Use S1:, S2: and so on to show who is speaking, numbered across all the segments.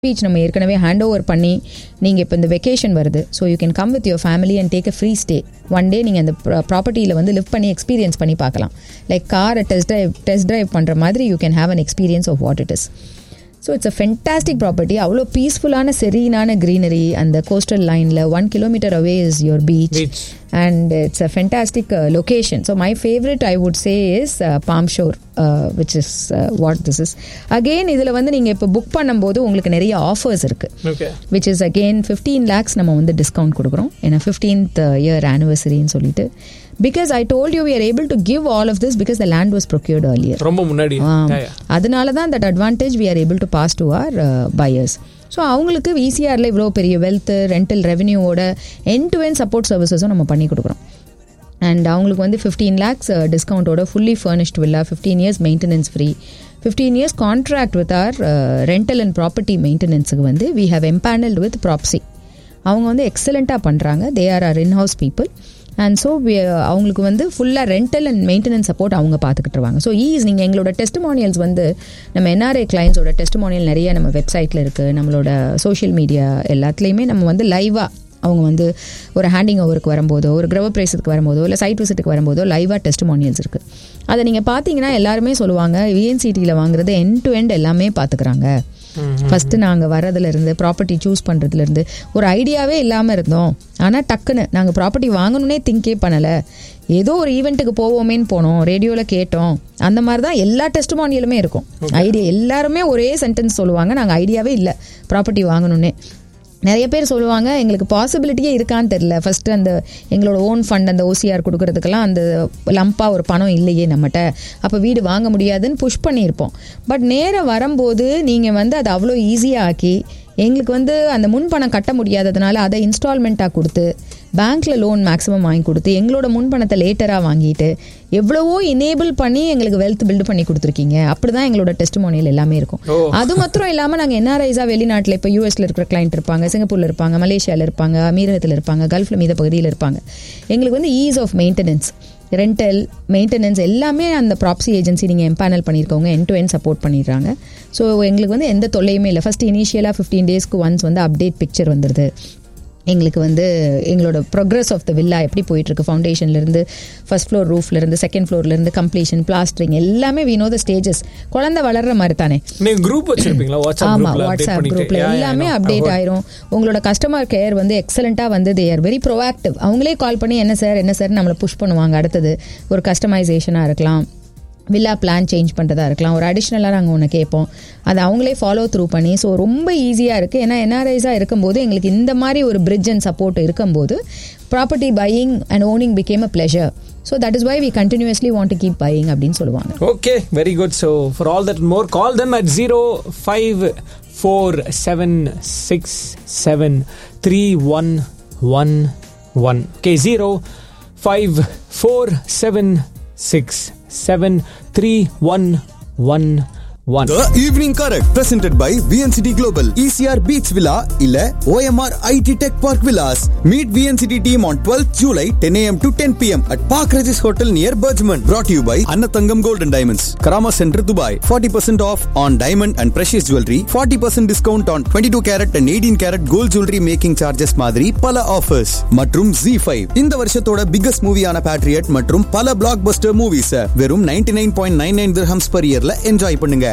S1: Beach நம்ம ஏற்கனவே hand over பண்ணி நீங்கள் இப்போ இந்த வெக்கேஷன் வருது so you can come with your family and take a free stay one day நீங்கள் அந்த ப்ராப்பர்ட்டியில் வந்து லிவ் பண்ணி எக்ஸ்பீரியன்ஸ் பண்ணி பார்க்கலாம் லைக் காரை டெஸ்ட் ட்ரைவ் டெஸ்ட் ட்ரைவ் பண்ணுற மாதிரி you can have an experience of what it is so it's a fantastic property அவ்வளோ பீஸ்ஃபுல்லான செரீனான க்ரீனரி அந்த கோஸ்டல் லைனில் one kilometre away is your beach
S2: Beach.
S1: and it's a fantastic uh, location. So my favorite I would say is uh, Palm Shore, uh, which is uh, what this is. Again இதில் வந்து நீங்கள் இப்போ book பண்ணும்போது உங்களுக்கு நிறைய offers இருக்குது
S2: okay
S1: which is again fifteen lakhs நம்ம வந்து டிஸ்கவுண்ட் கொடுக்குறோம் ஏன்னா ஃபிஃப்டீன்த் இயர் ஆனிவர்சரின்னு சொல்லிட்டு because I told you are able to give all of this because the land was procured earlier
S2: ரொம்ப முன்னாடி
S1: ஆம்.
S2: Yeah, yeah.
S1: அதனால தான் that advantage we are able to pass to our buyers so அவங்களுக்கு விசிஆரில் இவ்வளோ பெரிய வெல்த் ரெண்டல் ரெவன்யூவோட என் டு என் சப்போர்ட் சர்வீசஸும் நம்ம பண்ணி கொடுக்குறோம் அண்ட் அவங்களுக்கு வந்து ஃபிஃப்டீன் லேக்ஸ் டிஸ்கவுண்ட்டோட fully furnished villa fifteen years maintenance free fifteen years contract with our rental and property மெயின்டெனன்ஸுக்கு வந்து we have empanelled with Propsy அவங்க வந்து எக்ஸலண்ட்டாக பண்ணுறாங்க they are are in house people and so அவங்களுக்கு வந்து ஃபுல்லாக ரெண்டல் அண்ட் மெயின்டெனன்ஸ் சப்போர்ட் அவங்க பார்த்துக்கிட்டு இருவாங்க ஸோ ஈஸ் நீங்கள் எங்களோட டெஸ்டிமோனியல்ஸ் வந்து நம்ம என்ஆர்ஐ கிளைண்ட்ஸோட டெஸ்டிமோனியல் நிறைய நம்ம வெப்சைட்டில் இருக்குது நம்மளோட சோஷியல் மீடியா எல்லாத்துலேயுமே நம்ம வந்து லைவாக அவங்க வந்து ஒரு ஹேண்டிங் ஓவருக்கு வரும்போதோ ஒரு கிரவ பிரைஸுக்கு வரும்போதோ இல்லை சைட் விசிட்டுக்கு வரும்போதோ லைவாக டெஸ்டிமோனியல்ஸ் இருக்குது அதை நீங்கள் பார்த்தீங்கன்னா எல்லாருமே சொல்லுவாங்க விஎன்சிடியில் வாங்குறது எண்ட் டு எண்ட் எல்லாமே பார்த்துக்குறாங்க ஃபஸ்ட்டு நாங்கள் வரதுலேருந்து ப்ராப்பர்ட்டி சூஸ் பண்ணுறதுலேருந்து ஒரு ஐடியாவே இல்லாமல் இருந்தோம் ஆனால் டக்குன்னு நாங்கள் ப்ராப்பர்ட்டி வாங்கணுன்னே திங்கே பண்ணலை ஏதோ ஒரு ஈவெண்ட்டுக்கு போவோமேன்னு போனோம் ரேடியோவில் கேட்டோம் அந்த மாதிரி தான் எல்லா டெஸ்ட்மானியலுமே இருக்கும் ஐடியா எல்லாருமே ஒரே சென்டென்ஸ் சொல்லுவாங்க நாங்கள் ஐடியாவே இல்லை ப்ராப்பர்ட்டி வாங்கணுன்னே நிறைய பேர் சொல்லுவாங்க எங்களுக்கு பாசிபிலிட்டியே இருக்கான்னு தெரில ஃபர்ஸ்ட் அந்த எங்களோட ஓன் ஃபண்ட் அந்த ஓசிஆர் கொடுக்கறதுக்கெல்லாம் அந்த லம்பா ஒரு பணம் இல்லையே நம்மகிட்ட அப்போ வீடு வாங்க முடியாதுன்னு புஷ் பண்ணியிருப்போம் பட் நேரம் வரும்போது நீங்கள் வந்து அதை அவ்வளோ ஈஸியாக ஆக்கி எங்களுக்கு வந்து அந்த முன்பணம் கட்ட முடியாததுனால அதை இன்ஸ்டால்மெண்ட்டாக கொடுத்து பேங்க்ல லோன் மேக்ஸிமம் வாங்கி கொடுத்து எங்களோட முன்பணத்தை லேட்டராக வாங்கிட்டு எவ்வளவோ எனேபிள் பண்ணி எங்களுக்கு வெல்த் பில்டு பண்ணி கொடுத்துருக்கீங்க அப்படிதான் எங்களோட டெஸ்டிமோனியல் எல்லாமே இருக்கும்
S2: ஓ.
S1: அது மாத்திரம் இல்லாமல் நாங்கள் என்ஆர்ஐஸாக வெளிநாட்டில் இப்போ யூஎஸ்ல இருக்கிற கிளைண்ட் இருப்பாங்க சிங்கப்பூர்ல இருப்பாங்க மலேசியாவில் இருப்பாங்க அமீரகத்தில் இருப்பாங்க கல்ஃப்ல மீத பகுதியில் இருப்பாங்க எங்களுக்கு வந்து ease of maintenance rental maintenance எல்லாமே அந்த ப்ராப்ஸி ஏஜென்சி நீங்கள் எம்பேனல் பண்ணியிருக்கவங்க என் டு என் சப்போர்ட் பண்ணிடுறாங்க ஸோ எங்களுக்கு வந்து எந்த தொல்லையுமே இல்லை ஃபர்ஸ்ட் இனிஷியலாக ஃபிஃப்டீன் டேஸ்க்கு ஒன்ஸ் வந்து அப்டேட் பிக்சர் வந்துடுது எங்களுக்கு வந்து எங்களோட ப்ரோக்ரஸ் ஆஃப் த வில்லா எப்படி போயிட்டு இருக்கு ஃபவுண்டேஷன்லேருந்து ஃபர்ஸ்ட் ஃப்ளோர் ரூஃப்லேருந்து செகண்ட் ஃப்ளோர்லேருந்து கம்ப்ளீஷன் பிளாஸ்டரிங் எல்லாமே வி நோ த ஸ்டேஜஸ் குழந்தை வளர்ற மாதிரி தானே
S2: நீங்க குரூப் வச்சிருப்பீங்களா வாட்ஸ்அப்
S1: ஆமா
S2: குரூப்ல அப்டேட்
S1: வாட்ஸ்அப்
S2: பண்ணிட்டு
S1: குரூப்ல
S2: Yeah, yeah,
S1: எல்லாமே
S2: I know.
S1: அப்டேட்
S2: I
S1: ஆயிரும் உங்களோட கஸ்டமர் கேர் வந்து எக்ஸலண்டா வந்து தே ஆர் வெரி ப்ரோஆக்டிவ் அவங்களே கால் பண்ணி என்ன சார் என்ன சார் நம்மளை புஷ் பண்ணுவாங்க அடுத்தது ஒரு கஸ்டமைசேஷனா இருக்கலாம் வில்லா பிளான் சேஞ்ச் பண்ணுறதா இருக்கலாம் ஒரு அடிஷ்னலாக நாங்கள் ஒன்று கேட்போம் அதை அவங்களே ஃபாலோ த்ரூ பண்ணி ஸோ ரொம்ப ஈஸியாக இருக்குது ஏன்னா என்ஆர்ஐஸாக இருக்கும்போது எங்களுக்கு இந்த மாதிரி ஒரு பிரிட்ஜ் அண்ட் சப்போர்ட் இருக்கும்போது property buying and owning became a pleasure so that is why we continuously want to keep buying அப்படின்னு சொல்லுவாங்க
S2: Okay, very good. So for all that and more, call them at zero five four seven six seven three one one one. Okay, zero five four seven six seven three one one one.
S3: The Evening Correct presented by VNCT Global ECR Beach Villa இல்ல OMR IT Tech Park Villas. Meet VNCT team on 12th July 10 a.m. to 10 p.m. at Park Regis Hotel near Bergman. Brought to you by Annatangam Gold and Diamonds, Karama Center, Dubai. 40% off on diamond and precious jewelry. 40% discount on 22 carat and 18 carat gold jewelry making charges மாதிரி பல offers மற்றும் Z5 இந்த வருஷத்தோட biggest மூவியான Patriot மற்றும் பல black Bastar movies வெறும் 99.99 nine point nine nine dirhams per இயர்ல enjoy பண்ணுங்க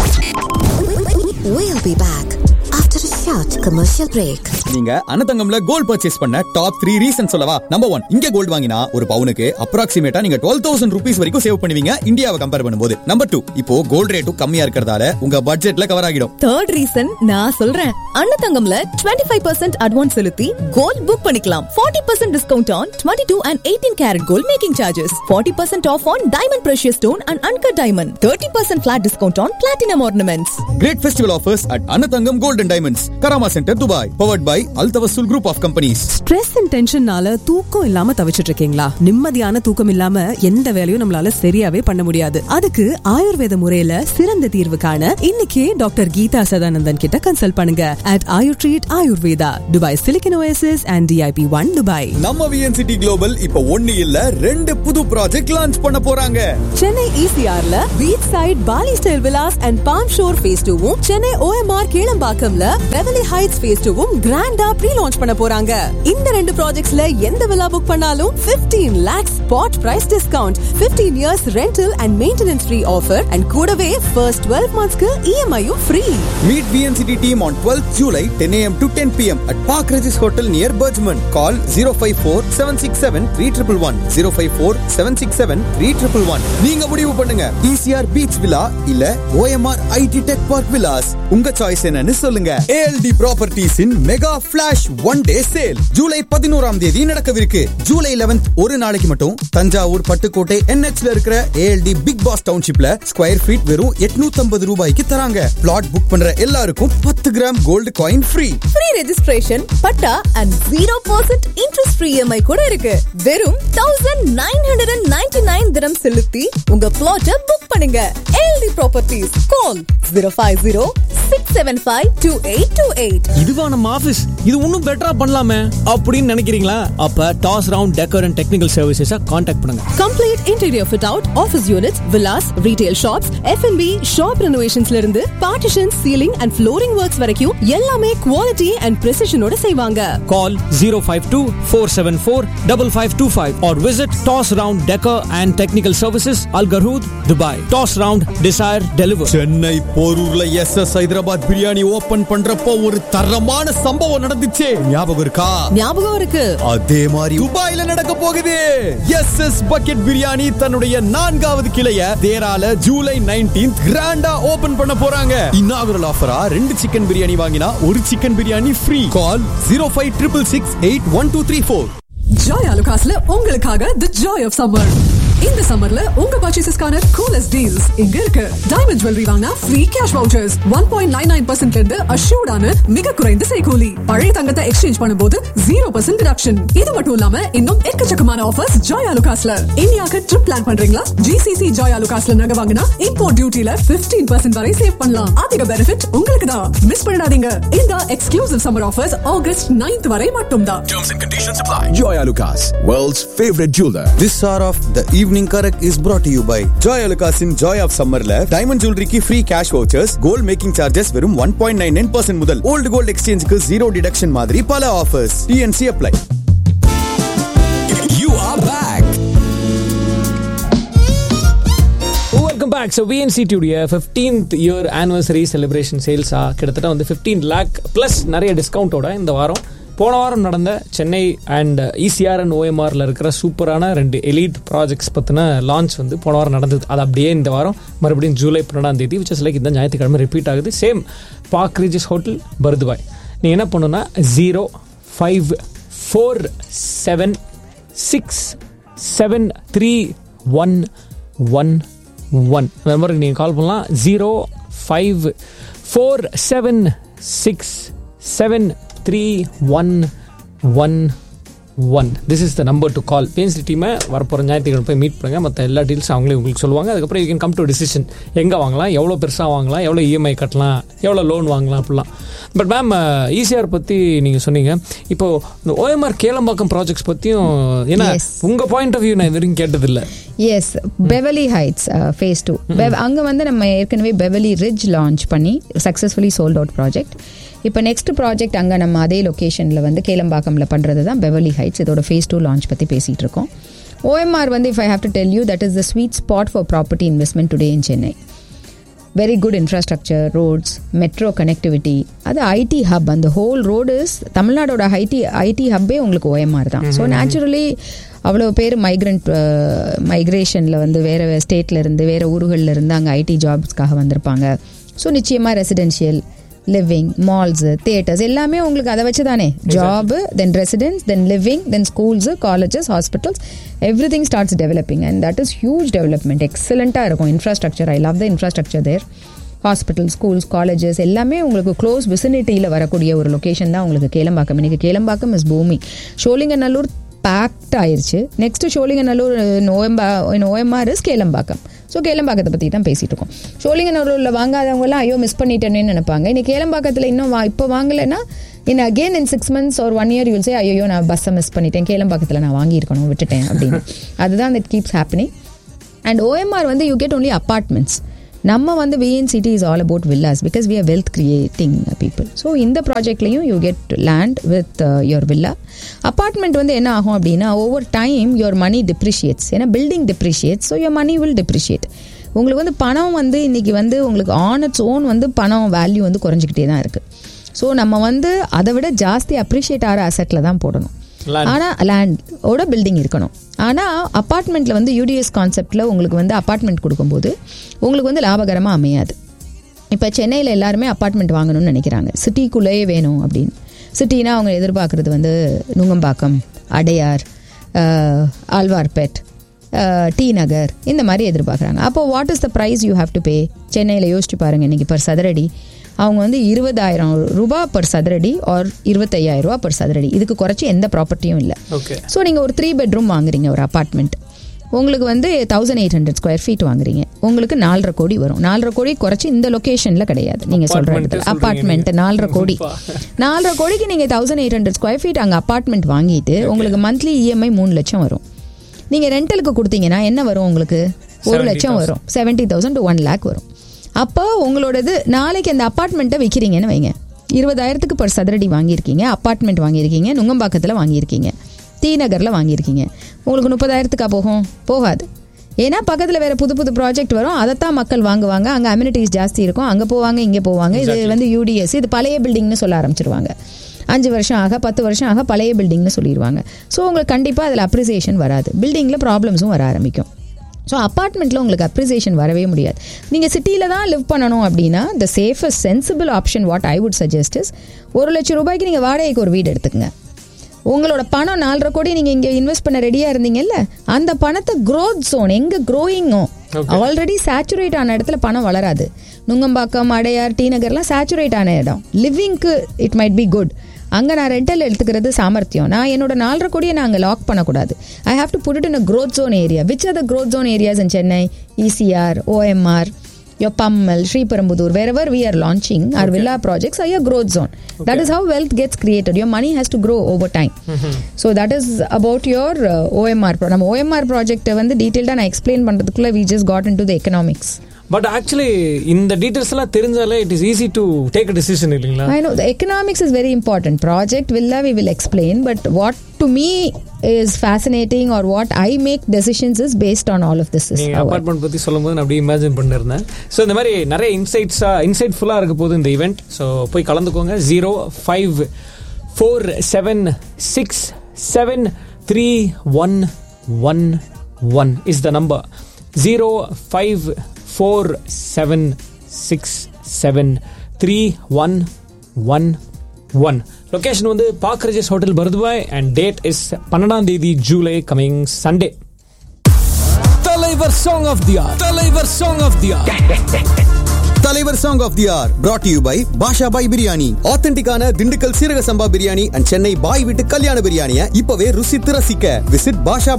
S4: We'll be back after a short commercial break.
S3: நீங்க அனதங்கம்ல கோல்ட் பர்ச்சேஸ் பண்ண டாப் த்ரீ ரீசன் சொல்லவா நம்பர் ஒன் இங்க கோல்ட் வாங்கினா ஒரு பவுனுக்கு அப்ராக்சிமேட்டா நீங்க டுவெல் தௌசண்ட் ருபீஸ் வரைக்கும் சேவ் பண்ணுவீங்க இந்தியாவை கம்பேர் பண்ணும்போது நம்பர் டூ இப்போ கோல்ட் ரேட்டும் கம்மியா இருக்கிறதால உங்க பட்ஜெட்ல கவர் ஆகிடும்
S5: தேர்ட் ரீசன் நான் சொல்றேன் அன்னதங்கம்ல 25% ஃபைவ் பர்சன்ட் அட்வான்ஸ் செலுத்தி கோல்ட் புக் பண்ணிக்கலாம் 40% percent discount on twenty two and eighteen carat gold making charges 40% percent off on diamond precious stone and uncut diamond thirty percent flat discount on platinum ornaments
S3: great festival offers at Anathangam gold and diamonds Karama centre Dubai powered by by Altawasul group of companies
S6: stress and டென்ஷன்னால தூக்கம் இல்லாம தவிச்சிட்டு இருக்கீங்களா நிம்மதியான தூக்கம் இல்லாம எந்த வேலையும் நம்மளால சரியாவே பண்ண முடியாது அதுக்கு ஆயுர்வேத முறையில சிறந்த தீர்வு காண இன்னைக்கே டாக்டர் கீதா சதானந்தன் கிட்ட கன்சல்ட் பண்ணுங்க at Ayur treat Ayurveda Dubai silicon Oasis and DIP one Dubai
S3: நம்ம விஎன்சிட்டி குளோபல் இப்ப ஒண்ணு இல்ல ரெண்டு புது ப்ராஜெக்ட் லான்ச் பண்ண போறாங்க
S6: சென்னை இசிஆர்ல beach side Bali style villas and palm shore phase டூவும் சென்னை ஓஎம்ஆர் கேளம்பாக்கம்ல பெவலி ஹைட்ஸ் ஃபேஸ் டூவும் கிராண்டா ப்ரீ லான்ச் பண்ண போறாங்க இந்த ரெண்டு ப்ராஜெக்ட்ஸ்ல எந்த விழா புக் பண்ணாலும் 15 lakhs spot price discount 15 years rental and maintenance free offer and கூடவே ஃபர்ஸ்ட் 12 மந்த்ஸ்க்கு இஎம்ஐயும் free
S3: Meet VNCT team on 12th July 10 a.m. to 10 p.m. at Park Regis Hotel near Bergman. Call 054-767-3111. 054-767-3111. நீங்க முடிவு பண்ணுங்க ECR Beach Villa இல்ல OMR IT Tech Park Villas. உங்க choice என்னன்னு சொல்லுங்க ALD Properties in Mega Flash One Day Sale. July பதினோராம் தேதி நடக்கவிருக்கு July 11th ஒரு நாளைக்கு மட்டும் தஞ்சாவூர் பட்டுக்கோட்டை NHல இருக்கிற ALD பிக் பாஸ் டவுன்ஷிப்ல ஸ்கொயர் ஃபீட் வெறும் 850 ரூபாய்க்கு தராங்க பிளாட் புக் பண்ற எல்லாருக்கும் பத்து gram gold coin free
S5: free registration patta and zero percent interest free EMI கூட இருக்கு வெறும் thousand nine hundred and ninety nine தினம் செலுத்தி உங்க பிளாட்டை புக் பண்ணுங்க LD properties call zero five zero six seven five two eight two eight
S2: இதுவா நம்ம ஆபீஸ் இது இன்னும் பெட்டரா பண்ணலாமே அப்படின்னு நினைக்கிறீங்களா அப்ப toss round decor and technical services contact பண்ணுங்க
S6: complete interior fit out office units villas retail shops FNB shop ரெனோவேஷன்ஸ்ல இருந்து partition ceiling and flooring works வரைக்கும் எல்லாமே குவாலிட்டி அண்ட் precisionஓட செய்வாங்க
S2: Call 052-474-5525 or visit Toss Round Decor and Technical Services, Al Garhood, Dubai. Toss Round Desire Deliver.
S3: Chennai போரூர்ல S S Hyderabad biryani open பண்றப்போ ஒரு தரமான சம்பவம் நடந்துச்சே ஞாபகம் இருக்கா
S6: ஞாபகம் இருக்கு
S3: அதே மாதிரி துபாயில நடக்க போகுது எஸ் எஸ் பக்கெட் பிரியாணி தன்னுடைய நான்காவது கிளைய தேரால ஜூலை 19th கிராண்டா ஓபன் பண்ண போறாங்க இன்னாகுரல் ஆஃபரா ரெண்டு சிக்கன் பிரியாணி வாங்கினா ஒரு chicken biryani free call zero five triple six eight one two three four
S7: Joy அலுகாஸ்ல உங்களுக்காக தி ஜாய் ஆஃப் சம்மர் இந்த சம்மர்ல உங்க பர்ச்சேசஸ்க்கான கூலஸ்ட் டீல்ஸ் இங்க இருக்கு டைமண்ட் ஜுவல்லரி வாங்கினா free cash vouchers one point nine nine பர்சன்ட்ல இருந்து அஷ்யூர்டான மிக குறைந்த செய்கூலி பழைய தங்கத்தை எக்ஸ்சேஞ்ச் பண்ணும்போது ஜீரோ பர்சன்ட் டிடக்ஷன் இது மட்டும் இல்லாம இன்னும் எக்கச்சக்கமான ஆஃபர்ஸ் ஜாய் அலுகாஸ்ல இந்தியாவுக்கு ட்ரிப் பிளான் பண்றீங்களா ஜிசிசி ஜாய் அலுகாஸ்ல நகை வாங்கினா இம்போர்ட் டியூட்டில 15% பர்சன்ட் வரை சேவ் பண்ணலாம் அதிக பெனிஃபிட் உங்களுக்கு தான் மிஸ் பண்ணிடாதீங்க இந்த exclusive summer offers August 9th வரை மட்டும்தான்
S8: Joy Alucas, world's favorite jeweler.
S3: This hour of the evening correct is brought to you by Joy அலுகாஸின் ஜாய் ஆஃப் சம்மர்ல டைமண்ட் ஜுவல்லரிக்கு free cash vouchers gold making charges வெறும் one point nine nine percent முதல் old gold எக்ஸ்சேஞ்சுக்கு zero deduction மாதிரி பல offers TNC apply
S8: You are back.
S2: Welcome back so விஎன்சிடியுடைய fifteenth year anniversary celebration சேல்ஸாக கிட்டத்தட்ட வந்து ஃபிஃப்டீன் லேக் ப்ளஸ் நிறைய டிஸ்கவுண்ட்டோட இந்த வாரம் போன வாரம் நடந்த சென்னை அண்ட் இசிஆர் அண்ட் ஓஎம்ஆரில் இருக்கிற சூப்பரான ரெண்டு எலீட் ப்ராஜெக்ட்ஸ் பற்றின லான்ச் வந்து போன வாரம் நடந்தது அது அப்படியே இந்த வாரம் மறுபடியும் ஜூலை பன்னெண்டாம் தேதி விச் இஸ் லைக் இந்த ஞாயிற்றுக்கிழமை ரிப்பீட் ஆகுது same Park Regis Hotel Bur Dubai நீங்கள் என்ன பண்ணணும்னா zero five four seven six seven three one one one அந்த நம்பருக்கு நீங்கள் கால் பண்ணலாம் zero five four seven six seven three one one one this is the number to call BNC டீமை வரப்போகிற ஞாயிற்றுக்கிழமை போய் மீட் பண்ணுங்கள் மற்ற எல்லா டீல்ஸும் அவங்களே உங்களுக்கு சொல்லுவாங்க அதுக்கப்புறம் you can come to decision எங்கே வாங்கலாம் எவ்வளோ பெருசாக வாங்கலாம் எவ்வளோ இஎம்ஐ கட்டலாம் எவ்வளோ லோன் வாங்கலாம் அப்படிலாம் பட் மேம் ஈசிஆர் பற்றி நீங்கள் சொன்னீங்க இப்போது இந்த ஓஎம்ஆர் கேளம்பாக்கம் ப்ராஜெக்ட்ஸ் பற்றியும் ஏன்னா
S1: Yes.
S2: உங்கள் பாயிண்ட் ஆஃப் வியூ நான் இது வரைக்கும் கேட்டதில்லை
S1: எஸ் பெவலி ஹைட்ஸ் ஃபேஸ் டூ அங்கே வந்து நம்ம ஏற்கனவே பெவலி ரிட்ஜ் லான்ச் பண்ணி சக்ஸஸ்ஃபுல்லி சோல்ட் அவுட் ப்ராஜெக்ட் இப்போ நெக்ஸ்ட் ப்ராஜெக்ட் அங்கே நம்ம அதே லொக்கேஷனில் வந்து கேளம்பாக்கமில் பண்ணுறது தான் பெவலி ஹைட்ஸ் இதோட ஃபேஸ் டூ லான்ச் பற்றி பேசிகிட்டு இருக்கோம் ஓஎம்ஆர் வந்து if I have to tell you that is the sweet spot for property investment today in Chennai very good infrastructure roads metro connectivity அது ஐடி ஹப் அந்த ஹோல் ரோடு தமிழ்நாடோட IT IT ஹப்பே உங்களுக்கு OMR தான் ஸோ நேச்சுரலி அவ்வளோ பேர் migrant மைக்ரேஷனில் வந்து வேறு ஸ்டேட்ல இருந்து வேறு ஊர்களில் இருந்து அங்கே ஐடி ஜாப்ஸ்க்காக வந்திருப்பாங்க ஸோ நிச்சயமாக ரெசிடென்ஷியல் லிவிங் மால்ஸு தியேட்டர்ஸ் எல்லாமே உங்களுக்கு அதை வச்சு தானே job then residence then living then schools colleges hospitals everything starts developing and that is huge development எக்ஸலண்ட்டாக இருக்கும் infrastructure I love the infrastructure there hospital schools colleges எல்லாமே உங்களுக்கு close விசினிட்டியில் வரக்கூடிய ஒரு லொக்கேஷன் தான் உங்களுக்கு கேளம்பாக்கம் இன்னைக்கு கேளம்பாக்கம் இஸ் பூமி ஷோலிங்கநல்லூர் பேக்ட் ஆயிருச்சு நெக்ஸ்ட் ஷோலிங்கநல்லூர் நோயம்பா ஓஎம்ஆர் இஸ் கேளம்பாக்கம் ஸோ கேளம்பாக்கத்தை பற்றி தான் பேசிட்டு இருக்கோம் ஷோலிங்கநல்லூரில் வாங்காதவங்கலாம் ஐயோ மிஸ் பண்ணிட்டேன்னு நினைப்பாங்க இன்னைக்கு கேளம்பாக்கத்தில் இன்னும் வா இப்போ வாங்கலைன்னா in again in six months ஒரு ஒன் இயர் யூல் சே ஐயோ நான் பஸ்ஸை மிஸ் பண்ணிட்டேன் கேளம்பாக்கத்தில் நான் வாங்கியிருக்கணும் விட்டுட்டேன் அப்படின்னு அதுதான் that keeps happening and OMR வந்து யூ கெட் ஒன்லி அப்பார்ட்மெண்ட்ஸ் நம்ம வந்து VNCT is all about villas because we are wealth creating people so இந்த ப்ராஜெக்ட்லையும் you get land with your villa apartment வந்து என்ன ஆகும் அப்படின்னா over time your money depreciates ஏன்னா building depreciates so your money will depreciate உங்களுக்கு வந்து பணம் வந்து இன்னைக்கு வந்து உங்களுக்கு ஆன் இட்ஸ் ஓன் வந்து பணம் வேல்யூ வந்து குறைஞ்சிக்கிட்டே தான் இருக்குது ஸோ நம்ம வந்து அதை விட ஜாஸ்தி அப்ரிஷியேட் ஆகிற அசெட்டில் தான் போடணும்
S2: Land.
S1: ஆனால் லேண்டோட பில்டிங் இருக்கணும் ஆனால் அப்பார்ட்மெண்ட்டில் வந்து யூடிஎஸ் கான்செப்டில் உங்களுக்கு வந்து அப்பார்ட்மெண்ட் கொடுக்கும்போது உங்களுக்கு வந்து லாபகரமாக அமையாது இப்போ சென்னையில் எல்லாருமே அப்பார்ட்மெண்ட் வாங்கணும்னு நினைக்கிறாங்க சிட்டிக்குள்ளேயே வேணும் அப்படின்னு சிட்டினா அவங்க எதிர்பார்க்குறது வந்து நுங்கம்பாக்கம் அடையார் ஆஹ், ஆழ்வார்பேட் ஆஹ், டி நகர் இந்த மாதிரி எதிர்பார்க்குறாங்க அப்போ what is the price you have to pay சென்னையில் யோசிச்சு பாருங்க இன்னைக்கு பர் சதுரடி அவங்க வந்து இருபதாயிரம் ரூபாய் பர் சதுரடி ஆர் இருபத்தையாயிரம் ரூபா பர் சதுரடி இதுக்கு குறைச்சி எந்த ப்ராப்பர்ட்டியும் இல்லை
S2: ஓகே
S1: ஸோ நீங்கள் ஒரு த்ரீ பெட்ரூம் வாங்குறீங்க ஒரு அப்பார்ட்மெண்ட் உங்களுக்கு வந்து thousand eight hundred square feet வாங்குறீங்க உங்களுக்கு நாலரை கோடி வரும் நாலரை கோடி குறைச்சி இந்த லொகேஷனில் கிடையாது நீங்கள் சொல்கிற
S2: Apartment
S1: இடத்துல
S2: சொல்றீங்க
S1: அப்பார்ட்மெண்ட்
S2: நீங்க.
S1: நாலரை கோடி நாலரை கோடிக்கு நீங்கள் thousand eight hundred square feet அங்கே அப்பார்ட்மெண்ட் வாங்கிட்டு உங்களுக்கு மந்த்லி இஎம்ஐ மூணு லட்சம் வரும் நீங்கள் ரெண்டலுக்கு கொடுத்தீங்கன்னா என்ன வரும் உங்களுக்கு ஒரு லட்சம் வரும் seventy thousand to one lakh வரும் அப்போ உங்களோடது நாளைக்கு அந்த அப்பார்ட்மெண்ட்டை விற்கிறீங்கன்னு வைங்க இருபதாயிரத்துக்கு பர் சதுரடி வாங்கியிருக்கீங்க அப்பார்ட்மெண்ட் வாங்கியிருக்கீங்க நுங்கம்பாக்கத்தில் வாங்கியிருக்கீங்க டி நகரில் வாங்கியிருக்கீங்க உங்களுக்கு முப்பதாயிரத்துக்கா போகும் போகாது ஏன்னா பக்கத்தில் வேற புது புது ப்ராஜெக்ட் வரும் அதைத்தான் மக்கள் வாங்குவாங்க அங்கே அம்யூனிட்டிஸ் ஜாஸ்தி இருக்கும் அங்கே போவாங்க இங்கே போவாங்க இது வந்து யூடிஎஸ் இது பழைய பில்டிங்னு சொல்ல ஆரம்பிச்சிருவாங்க அஞ்சு வருஷம் ஆக பத்து வருஷம் ஆக பழைய பில்டிங்னு சொல்லிடுவாங்க ஸோ உங்களுக்கு கண்டிப்பாக அதில் அப்ரிசியேஷன் வராது பில்டிங்கில் ப்ராப்ளம்ஸும் வர ஆரம்பிக்கும் ஸோ அப்பார்ட்மெண்ட்டில் உங்களுக்கு அப்ரிசியேஷன் வரவே முடியாது நீங்கள் சிட்டியில் தான் லிவ் பண்ணணும் அப்படின்னா the safest sensible option what I would suggest is ஒரு லட்சம் ரூபாய்க்கு நீங்கள் வாடகைக்கு ஒரு வீடு எடுத்துக்கங்க உங்களோட பணம் நாலரை கோடி நீங்கள் இங்கே இன்வெஸ்ட் பண்ண ரெடியாக இருந்தீங்கல்ல அந்த பணத்தை growth zone எங்கே க்ரோயிங்கோ ஆல்ரெடி சேச்சுரேட் ஆன இடத்துல பணம் வளராது நுங்கம்பாக்கம் அடையார் டி நகர்லாம் சேச்சுரேட் ஆன இடம் லிவிங்க்கு இட் மைட் பி குட் அங்கே நான் ரெண்டல் எடுத்துக்கிறது சாமர்த்தியம் நான் என்னோட நாலரை கோடியை நான் அங்கே லாக் பண்ணக்கூடாது I have to put it in a growth zone area which are the growth zone areas in Chennai ECR OMR your Pammal, Sriperambudur, wherever we are launching our villa projects are your growth zone. That is how wealth gets created. Your money has to grow over time. So that is about your uh, OMR. pro- நம்ம OMR project வந்து டீட்டெயில்டாக நான் explain பண்ணுறதுக்குள்ள we just got into the economics.
S2: But actually இந்த details எல்லாம் தெரிஞ்சாலே it is easy to take a decision இல்லைங்களா
S1: I know the economics is very important. Project villa we will explain, but what to me is fascinating or what I make decisions is based on all of this. Is
S2: நீங்க
S1: how I-
S2: apartment பத்தி சொல்லும்போது நான் அப்படியே imagine பண்ணிருந்தேன் so இந்த மாதிரி நிறைய இன்சைட்ஸா inside ஃபுல்லா இருக்க போகுது இந்த ஈவெண்ட் ஸோ போய் கலந்துக்கோங்க zero five four seven six seven three one one one is the number zero five four seven six seven three one one one location வந்து Park Regis hotel Bur Dubai and date is பன்னெண்டாம் தேதி July coming Sunday தலைவர் song of the year தலைவர் song of the year
S3: தலைவர் song of the year brought to you by Basha Bhai biryani ஆத்தென்டிக்கான Dindigul Seeraga Samba biryani and Chennai பாய் வீட்டு கல்யாண பிரியாணியை இப்பவே ருசித்து ரசிக்க விசிட் பாஷா